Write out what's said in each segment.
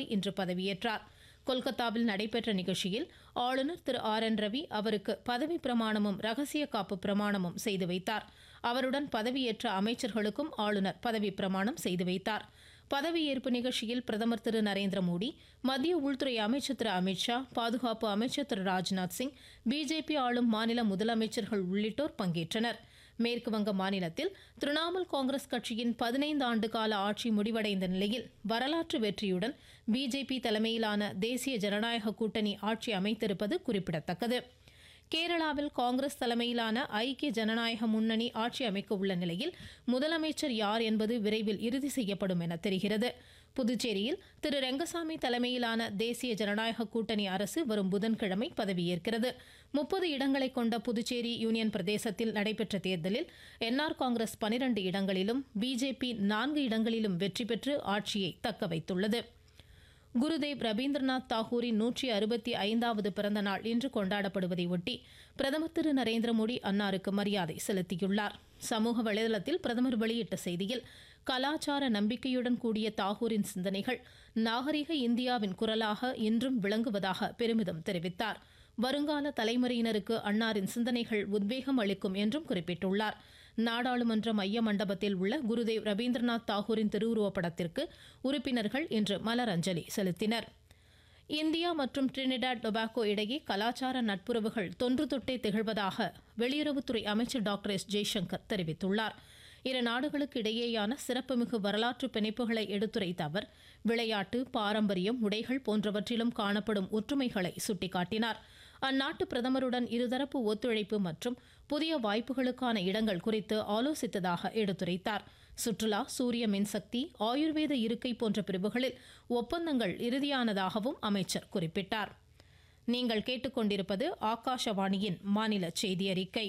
இன்று பதவியேற்றார் கொல்கத்தாவில் நடைபெற்ற நிகழ்ச்சியில் ஆளுநர் திரு ஆர் என் ரவி அவருக்கு பதவி பிரமாணமும் ரகசிய காப்பு பிரமாணமும் செய்து வைத்தார் அவருடன் பதவியேற்ற அமைச்சர்களுக்கும் ஆளுநர் பதவி பிரமாணம் செய்து வைத்தார் பதவியேற்பு நிகழ்ச்சியில் பிரதமர் திரு நரேந்திர மோடி மத்திய உள்துறை அமைச்சர் திரு அமித்ஷா பாதுகாப்பு அமைச்சர் திரு ராஜ்நாத் சிங் பிஜேபி ஆளும் மாநில முதலமைச்சர்கள் உள்ளிட்டோர் பங்கேற்றனர் மேற்கு வங்க மாநிலத்தில் திரிணாமுல் காங்கிரஸ் கட்சியின் பதினைந்து ஆண்டு கால ஆட்சி முடிவடைந்த நிலையில் வரலாற்று வெற்றியுடன் பிஜேபி தலைமையிலான தேசிய ஜனநாயக கூட்டணி ஆட்சி அமைத்திருப்பது குறிப்பிடத்தக்கது கேரளாவில் காங்கிரஸ் தலைமையிலான ஐக்கிய ஜனநாயக முன்னணி ஆட்சி அமைக்க உள்ள நிலையில் முதலமைச்சர் யார் என்பது விரைவில் இறுதி செய்யப்படும் என தெரிகிறது புதுச்சேரியில் திரு ரெங்கசாமி தலைமையிலான தேசிய ஜனநாயக கூட்டணி அரசு வரும் புதன்கிழமை பதவியேற்கிறது முப்பது இடங்களை கொண்ட புதுச்சேரி யூனியன் பிரதேசத்தில் நடைபெற்ற தேர்தலில் என்ஆர் காங்கிரஸ் பனிரண்டு இடங்களிலும் பிஜேபி நான்கு இடங்களிலும் வெற்றி பெற்று ஆட்சியை தக்க வைத்துள்ளது குருதேவ் ரவீந்திரநாத் தாகூரின் நூற்றி அறுபத்தி ஐந்தாவது பிறந்த நாள் இன்று கொண்டாடப்படுவதை ஒட்டி பிரதமர் திரு நரேந்திர மோடி அன்னாருக்கு மரியாதை செலுத்தியுள்ளார் சமூக வலைதளத்தில் பிரதமர் வெளியிட்ட செய்தியில் கலாச்சார நம்பிக்கையுடன் கூடிய தாகூரின் சிந்தனைகள் நாகரிக இந்தியாவின் குரலாக இன்றும் விளங்குவதாக பெருமிதம் தெரிவித்தார் வருங்கால தலைமுறையினருக்கு அன்னாரின் சிந்தனைகள் உத்வேகம் அளிக்கும் என்றும் குறிப்பிட்டுள்ளார் நாடாளுமன்ற மைய மண்டபத்தில் உள்ள குருதேவ் ரவீந்திரநாத் தாகூரின் திருவுருவப் படத்திற்கு உறுப்பினர்கள் இன்று மலரஞ்சலி செலுத்தினர் இந்தியா மற்றும் டிரினிடாட் டொபாக்கோ இடையே கலாச்சார நட்புறவுகள் தொன்று தொட்டே திகழ்வதாக வெளியுறவுத்துறை அமைச்சர் டாக்டர் எஸ் ஜெய்சங்கர் தெரிவித்துள்ளார் இரு நாடுகளுக்கு இடையேயான சிறப்புமிகு வரலாற்று பிணைப்புகளை எடுத்துரைத்த அவர் விளையாட்டு பாரம்பரியம் உடைகள் போன்றவற்றிலும் காணப்படும் ஒற்றுமைகளை சுட்டிக்காட்டினார் அந்நாட்டு பிரதமருடன் இருதரப்பு ஒத்துழைப்பு மற்றும் புதிய வாய்ப்புகளுக்கான இடங்கள் குறித்து ஆலோசித்ததாக எடுத்துரைத்தார் சுற்றுலா சூரிய மின்சக்தி ஆயுர்வேத இருக்கை போன்ற பிரிவுகளில் ஒப்பந்தங்கள் இறுதியானதாகவும் அமைச்சர் குறிப்பிட்டார் நீங்கள் கேட்டுக்கொண்டிருப்பது ஆகாஷவாணியின் மாநில செய்தி அறிக்கை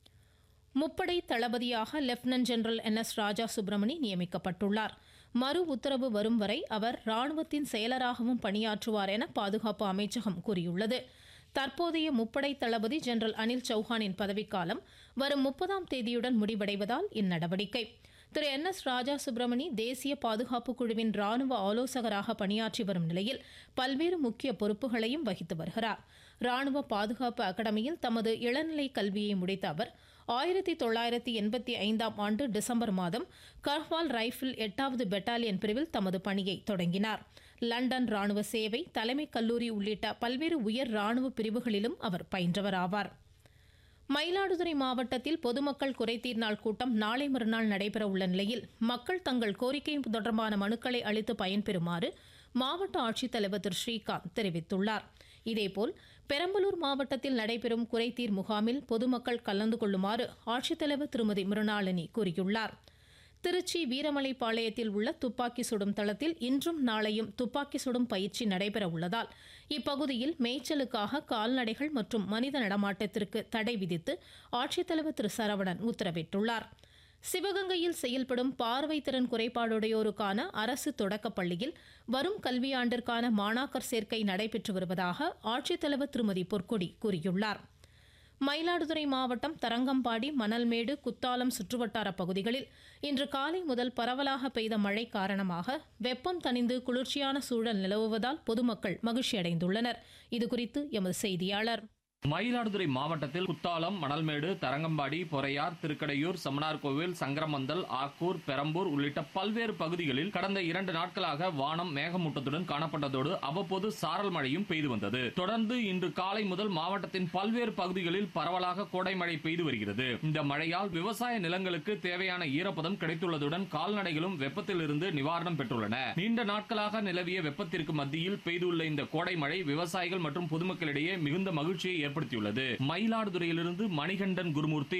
முப்படை தளபதியாக lieutenant general N S Raja Subramani நியமிக்கப்பட்டுள்ளார் மறு உத்தரவு வரும் வரை அவர் ராணுவத்தின் செயலராகவும் பணியாற்றுவார் என பாதுகாப்பு அமைச்சகம் கூறியுள்ளது தற்போதைய முப்படை தளபதி ஜெனரல் அனில் சௌஹானின் பதவிக்காலம் வரும் முப்பதாம் தேதியுடன் முடிவடைவதால் இந்நடவடிக்கை திரு என் எஸ் ராஜா சுப்பிரமணி தேசிய பாதுகாப்பு குழுவின் ராணுவ ஆலோசகராக பணியாற்றி வரும் நிலையில் பல்வேறு முக்கிய பொறுப்புகளையும் வகித்து வருகிறார் ராணுவ பாதுகாப்பு அகாடமியில் தமது இளநிலை கல்வியை முடித்த அவர் ஆயிரத்தி தொள்ளாயிரத்தி எண்பத்தி ஐந்தாம் ஆண்டு டிசம்பர் மாதம் கர்வால் ரைஃபிள் எட்டாவது பெட்டாலியன் பிரிவில் தமது பணியை தொடங்கினார் லண்டன் ராணுவ சேவை தலைமை கல்லூரி உள்ளிட்ட பல்வேறு உயர் ராணுவ பிரிவுகளிலும் அவர் பயின்றவர் ஆவார் மயிலாடுதுறை மாவட்டத்தில் பொதுமக்கள் குறைதீர் நாள் கூட்டம் நாளை மறுநாள் நடைபெற உள்ள நிலையில் மக்கள் தங்கள் கோரிக்கை தொடர்பான மனுக்களை அளித்து பயன்பெறுமாறு மாவட்ட ஆட்சித்தலைவர் திரு ஸ்ரீகாந்த் தெரிவித்துள்ளார் இதேபோல் பெரம்பலூர் மாவட்டத்தில் நடைபெறும் குறைதீர் முகாமில் பொதுமக்கள் கலந்து கொள்ளுமாறு ஆட்சித்தலைவர் திருமதி மிருணாளினி கூறியுள்ளார் திருச்சி வீரமலைப்பாளையத்தில் உள்ள துப்பாக்கி சுடும் தளத்தில் இன்றும் நாளையும் துப்பாக்கி சுடும் பயிற்சி நடைபெற உள்ளதால் இப்பகுதியில் மேய்ச்சலுக்காக கால்நடைகள் மற்றும் மனித நடமாட்டத்திற்கு தடை விதித்து ஆட்சித்தலைவர் திரு சரவணன் உத்தரவிட்டுள்ளார் சிவகங்கையில் செயல்படும் பார்வை திறன் குறைபாடுடையோருக்கான அரசு தொடக்கப் பள்ளியில் வரும் கல்வியாண்டிற்கான மாணாக்கர் சேர்க்கை நடைபெற்று வருவதாக ஆட்சித்தலைவர் திருமதி பொற்கொடி கூறியுள்ளார் மயிலாடுதுறை மாவட்டம் தரங்கம்பாடி மணல்மேடு குத்தாலம் சுற்றுவட்டார பகுதிகளில் இன்று காலை முதல் பரவலாக பெய்த மழை காரணமாக வெப்பம் தணிந்து குளிர்ச்சியான சூழல் நிலவுவதால் பொதுமக்கள் மகிழ்ச்சியடைந்துள்ளனர் இதுகுறித்து எமது செய்தியாளர் மயிலாடுதுறை மாவட்டத்தில் குத்தாலம் மணல்மேடு தரங்கம்பாடி பொறையார் திருக்கடையூர் சமனார்கோவில் சங்கரமந்தல் ஆக்கூர் பெரம்பூர் உள்ளிட்ட பல்வேறு பகுதிகளில் கடந்த இரண்டு நாட்களாக வானம் மேகமூட்டத்துடன் காணப்பட்டதோடு அவ்வப்போது சாரல் மழையும் பெய்து வந்தது தொடர்ந்து இன்று காலை முதல் மாவட்டத்தின் பல்வேறு பகுதிகளில் பரவலாக கோடை மழை பெய்து வருகிறது இந்த மழையால் விவசாய நிலங்களுக்கு தேவையான ஈரப்பதம் கிடைத்துள்ளதுடன் கால்நடைகளும் வெப்பத்தில் இருந்து நிவாரணம் பெற்றுள்ளன நீண்ட நாட்களாக நிலவிய வெப்பத்திற்கு மத்தியில் பெய்துள்ள இந்த கோடை மழை விவசாயிகள் மற்றும் பொதுமக்களிடையே மிகுந்த மகிழ்ச்சியை ஏற்படுத்தியுள்ளது மயிலாடுதுறையிலிருந்து மணிகண்டன் குருமூர்த்தி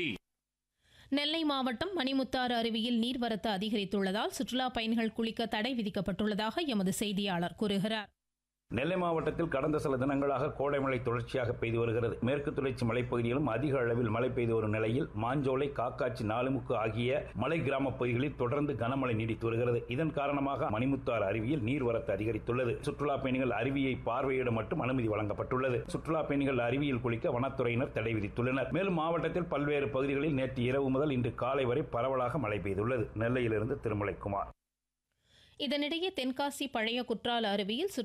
நெல்லை மாவட்டம் மணிமுத்தாறு அருவியில் நீர்வரத்து அதிகரித்துள்ளதால் சுற்றுலா பயணிகள் குளிக்க தடை விதிக்கப்பட்டுள்ளதாக எமது செய்தியாளர் கூறுகிறார் நெல்லை மாவட்டத்தில் கடந்த சில தினங்களாக கோடை மழை தொடர்ச்சியாக பெய்து வருகிறது மேற்கு தொடர்ச்சி மலைப்பகுதியிலும் அதிக அளவில் மழை பெய்து வரும் நிலையில் மாஞ்சோலை காக்காச்சி நாலுமுக்கு ஆகிய மலை கிராம பகுதிகளில் தொடர்ந்து கனமழை நீடித்து வருகிறது இதன் காரணமாக மணிமுத்தாறு அருவியில் நீர்வரத்து அதிகரித்துள்ளது சுற்றுலா பயணிகள் அருவியை பார்வையிட மட்டும் அனுமதி வழங்கப்பட்டுள்ளது சுற்றுலா பயணிகள் அருவியில் குளிக்க வனத்துறையினர் தடை விதித்துள்ளனர் மேலும் மாவட்டத்தில் பல்வேறு பகுதிகளில் நேற்று இரவு முதல் இன்று காலை வரை பரவலாக மழை பெய்துள்ளது நெல்லையிலிருந்து திருமலைக்குமார் இதனிடையே தென்காசி பழைய குற்றால அருவியில்